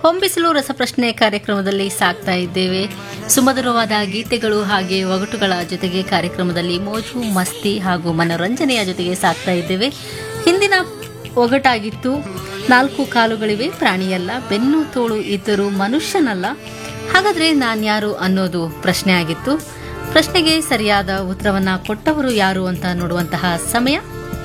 ಹೊಂಬಿಸಲು ರಸಪ್ರಶ್ನೆ ಕಾರ್ಯಕ್ರಮದಲ್ಲಿ ಸಾಕ್ತಾ ಇದ್ದೇವೆ ಸುಮಧುರವಾದ ಗೀತೆಗಳು ಹಾಗೆ ಒಗಟುಗಳ ಜೊತೆಗೆ ಕಾರ್ಯಕ್ರಮದಲ್ಲಿ ಮೋಜು ಮಸ್ತಿ ಹಾಗೂ ಮನೋರಂಜನೆಯ ಜೊತೆಗೆ ಸಾಕ್ತಾ ಇದ್ದೇವೆ ಹಿಂದಿನ ಒಗಟಾಗಿತ್ತು ನಾಲ್ಕು ಕಾಲುಗಳಿವೆ ಪ್ರಾಣಿಯಲ್ಲ ಬೆನ್ನು ತೋಳು ಇದ್ದರೂ ಮನುಷ್ಯನಲ್ಲ ಹಾಗಾದ್ರೆ ನಾನ್ಯಾರು ಅನ್ನೋದು ಪ್ರಶ್ನೆ ಆಗಿತ್ತು ಪ್ರಶ್ನೆಗೆ ಸರಿಯಾದ ಉತ್ತರವನ್ನ ಕೊಟ್ಟವರು ಯಾರು ಅಂತ ನೋಡುವಂತಹ ಸಮಯ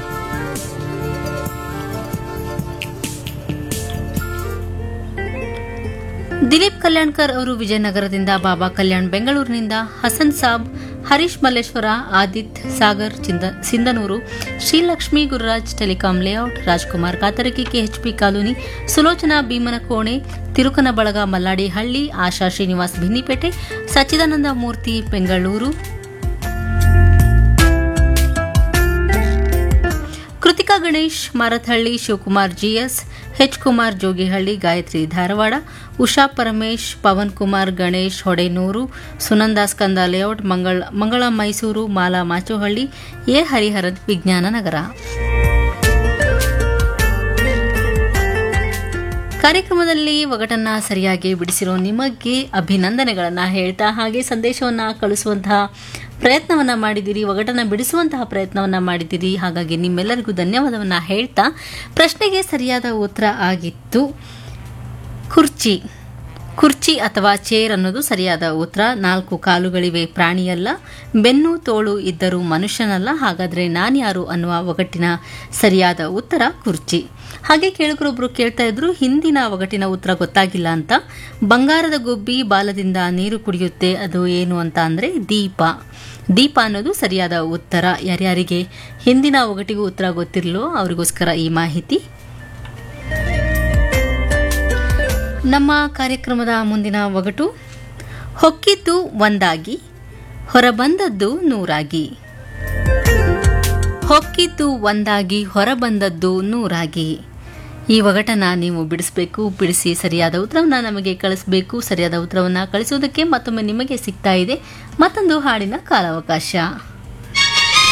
ದಿಲೀಪ್ ಕಲ್ಯಾಣ್ಕರ್ ಅವರು ವಿಜಯನಗರದಿಂದ ಬಾಬಾ ಕಲ್ಯಾಣ್ ಬೆಂಗಳೂರಿನಿಂದ ಹಸನ್ ಸಾಬ್ ಹರೀಶ್ ಮಲ್ಲೇಶ್ವರ ಆದಿತ್ ಸಾಗರ್ ಚಿಂದ- Sindhanur Srilakshmi Gururaj telecom layout Rajkumar Katarki KHP colony Sulochana Bhimanakone Tirukana Balaga Malladihalli Asha Srinivas Binnypete Sachidananda Murthy Bengaluru Krithika Ganesh Marathahalli Shivakumar GS H Kumar Jogihalli Gayathri Dharwad Usha Paramesh Pavan Kumar Ganesh Hodenur Sunanda Skanda layout Mangala Mangala Mysuru Mala Machohalli A ಹರಿಹರದ್ ವಿಜ್ಞಾನ ನಗರ ಕಾರ್ಯಕ್ರಮದಲ್ಲಿ ಒಗಟನ್ನ ಸರಿಯಾಗಿ ಬಿಡಿಸಿರೋ ನಿಮಗೆ ಅಭಿನಂದನೆಗಳನ್ನ ಹೇಳ್ತಾ ಹಾಗೆ ಸಂದೇಶವನ್ನ ಕಳಿಸುವಂತಹ ಪ್ರಯತ್ನವನ್ನ ಮಾಡಿದ್ದೀರಿ ಒಗಟನ್ನ ಬಿಡಿಸುವಂತಹ ಪ್ರಯತ್ನವನ್ನ ಮಾಡಿದ್ದೀರಿ ಹಾಗಾಗಿ ನಿಮ್ಮೆಲ್ಲರಿಗೂ ಧನ್ಯವಾದವನ್ನ ಹೇಳ್ತಾ ಪ್ರಶ್ನೆಗೆ ಸರಿಯಾದ ಉತ್ತರ ಆಗಿತ್ತು ಕುರ್ಚಿ ಕುರ್ಚಿ ಅಥವಾ ಚೇರ್ ಅನ್ನೋದು ಸರಿಯಾದ ಉತ್ತರ ನಾಲ್ಕು ಕಾಲುಗಳಿವೆ ಪ್ರಾಣಿಯಲ್ಲ ಬೆನ್ನು ತೋಳು ಇದ್ದರೂ ಮನುಷ್ಯನಲ್ಲ ಹಾಗಾದ್ರೆ ನಾನ್ಯಾರು ಅನ್ನುವ ಒಗಟ್ಟಿನ ಸರಿಯಾದ ಉತ್ತರ ಕುರ್ಚಿ ಹಾಗೆ ಕೇಳುಗರೊಬ್ರು ಕೇಳ್ತಾ ಇದ್ರು ಹಿಂದಿನ ಒಗಟಿನ ಉತ್ತರ ಗೊತ್ತಾಗಿಲ್ಲ ಅಂತ ಬಂಗಾರದ ಗುಬ್ಬಿ ಬಾಲದಿಂದ ನೀರು ಕುಡಿಯುತ್ತೆ ಅದು ಏನು ಅಂತ ಅಂದ್ರೆ ದೀಪ ದೀಪ ಅನ್ನೋದು ಸರಿಯಾದ ಉತ್ತರ ಯಾರ್ಯಾರಿಗೆ ಹಿಂದಿನ ಒಗಟಿಗೂ ಉತ್ತರ ಗೊತ್ತಿರಲೋ ಅವರಿಗೋಸ್ಕರ ಈ ಮಾಹಿತಿ ನಮ್ಮ ಕಾರ್ಯಕ್ರಮದ ಮುಂದಿನ ಒಗಟು ಹೊಕ್ಕಿದ್ದು ಒಂದಾಗಿ ಹೊರಬಂದದ್ದು ನೂರಾಗಿ ಹೊಕ್ಕಿದ್ದು ಒಂದಾಗಿ ಹೊರಬಂದದ್ದು ನೂರಾಗಿ ಈ ಒಗಟನ್ನ ನೀವು ಬಿಡಿಸಬೇಕು ಬಿಡಿಸಿ ಸರಿಯಾದ ಉತ್ತರವನ್ನ ನಮಗೆ ಕಳಿಸಬೇಕು ಸರಿಯಾದ ಉತ್ತರವನ್ನ ಕಳಿಸುವುದಕ್ಕೆ ಮತ್ತೊಮ್ಮೆ ನಿಮಗೆ ಸಿಗ್ತಾ ಇದೆ ಮತ್ತೊಂದು ಹಾಡಿನ ಕಾಲಾವಕಾಶ